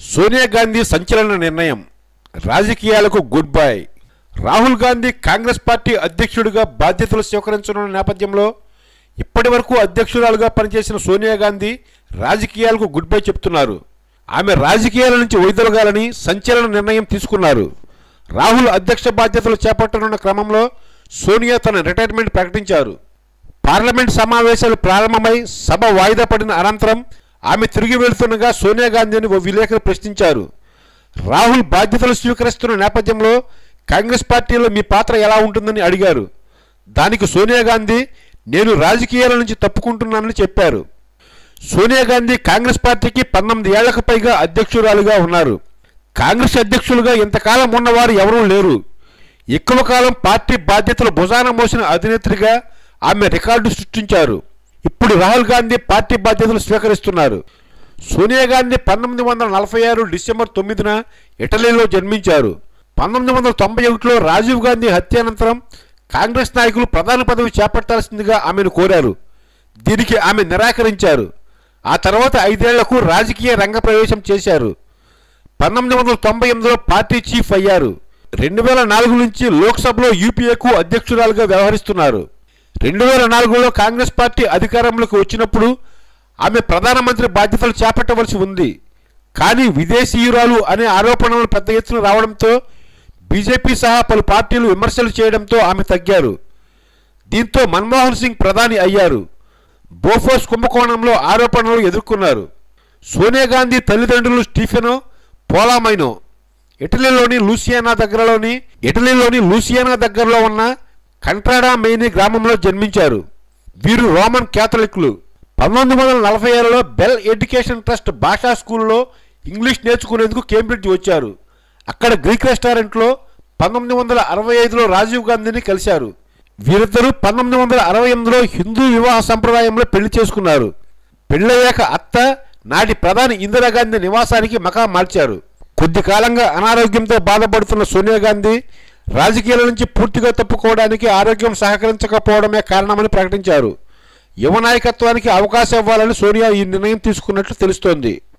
సోనియా గాంధీ సంచలన నిర్ణయం రాజకీయాలకు good bye Rahul Gandhi Congress party అధ్యక్షుడిగా బాధ్యతలు స్వీకరించనున్న నేపథ్యంలో ఇప్పటి వరకు అధ్యక్షురాలుగా పనిచేసిన సోనియా గాంధీ రాజకీయాలకు గుడ్ బై చెప్తున్నారు ఆమె రాజకీయాల నుంచి వైదొలగాలని సంచలన నిర్ణయం తీసుకున్నారు రాహుల్ అధ్యక్ష బాధ్యతలు చేపట్టనున్న క్రమంలో సోనియా తన రిటైర్మెంట్ ప్రకటించారు పార్లమెంట్ సమావేశాలు ప్రారంభమై సభ వాయిదా పడిన అనంతరం ఆమె తిరిగి వెళ్తుండగా సోనియా గాంధీని ఓ విలేకరు ప్రశ్నించారు రాహుల్ బాధ్యతలు స్వీకరిస్తున్న నేపథ్యంలో కాంగ్రెస్ పార్టీలో మీ పాత్ర ఎలా ఉంటుందని అడిగారు దానికి సోనియా గాంధీ నేను రాజకీయాల నుంచి తప్పుకుంటున్నానని చెప్పారు సోనియా గాంధీ కాంగ్రెస్ పార్టీకి పంతొమ్మిది ఏళ్లకు పైగా అధ్యక్షురాలుగా ఉన్నారు కాంగ్రెస్ అధ్యక్షులుగా ఇంతకాలం ఉన్నవారు ఎవరూ లేరు ఎక్కువ కాలం పార్టీ బాధ్యతలు భుజాన మోసిన అధినేత్రిగా ఆమె రికార్డు సృష్టించారు ఇప్పుడు రాహుల్ గాంధీ పార్టీ బాధ్యతలు స్వీకరిస్తున్నారు సోనియా గాంధీ పంతొమ్మిది వందల నలభై ఆరు డిసెంబర్ తొమ్మిదిన ఇటలీలో జన్మించారు పంతొమ్మిది వందల తొంభై ఒకటిలో రాజీవ్ గాంధీ హత్యానంతరం కాంగ్రెస్ నాయకులు ప్రధాన పదవి చేపట్టాల్సిందిగా ఆమెను కోరారు దీనికి ఆమె నిరాకరించారు ఆ తర్వాత ఐదేళ్లకు రాజకీయ రంగ ప్రవేశం చేశారు పంతొమ్మిది వందల తొంభై ఎనిమిదిలో పార్టీ చీఫ్ అయ్యారు రెండు వేల నాలుగు నుంచి లోక్సభలో యూపీఏకు అధ్యక్షురాలుగా వ్యవహరిస్తున్నారు రెండు వేల నాలుగులో కాంగ్రెస్ పార్టీ అధికారంలోకి వచ్చినప్పుడు ఆమె ప్రధానమంత్రి బాధ్యతలు చేపట్టవలసి ఉంది కానీ విదేశీయురాలు అనే ఆరోపణలు పెద్ద ఎత్తున రావడంతో బీజేపీ సహా పలు పార్టీలు విమర్శలు చేయడంతో ఆమె తగ్గారు దీంతో మన్మోహన్ సింగ్ ప్రధాని అయ్యారు బోఫోర్స్ కుంభకోణంలో ఆరోపణలు ఎదుర్కొన్నారు సోనియా గాంధీ తల్లిదండ్రులు స్టీఫెనో పోలామైనో ఇటలీలోని లూసియానా దగ్గరలోని ఇటలీలోని లూసియానా దగ్గరలో ఉన్న కంట్రాడా మెయిని గ్రామంలో జన్మించారు వీరు రోమన్ క్యాథలిక్లు పంతొమ్మిది వందల నలభై ఏడులో బెల్ ఎడ్యుకేషన్ ట్రస్ట్ భాషా స్కూల్లో ఇంగ్లీష్ నేర్చుకునేందుకు కేంబ్రిడ్జ్ వచ్చారు అక్కడ గ్రీక్ రెస్టారెంట్లో పంతొమ్మిది వందల అరవై ఐదులో రాజీవ్ గాంధీని కలిశారు వీరిద్దరూ పంతొమ్మిది వందల అరవై ఎనిమిదిలో హిందూ వివాహ సంప్రదాయంలో పెళ్లి చేసుకున్నారు పెళ్ళయ్యాక అత్త నాటి ప్రధాని ఇందిరాగాంధీ నివాసానికి మకా మార్చారు కొద్ది కాలంగా అనారోగ్యంతో బాధపడుతున్న సోనియా గాంధీ రాజకీయాల నుంచి పూర్తిగా తప్పుకోవడానికి ఆరోగ్యం సహకరించకపోవడమే కారణమని ప్రకటించారు యువ నాయకత్వానికి అవకాశం ఇవ్వాలని సోనియా ఈ నిర్ణయం తీసుకున్నట్లు తెలుస్తోంది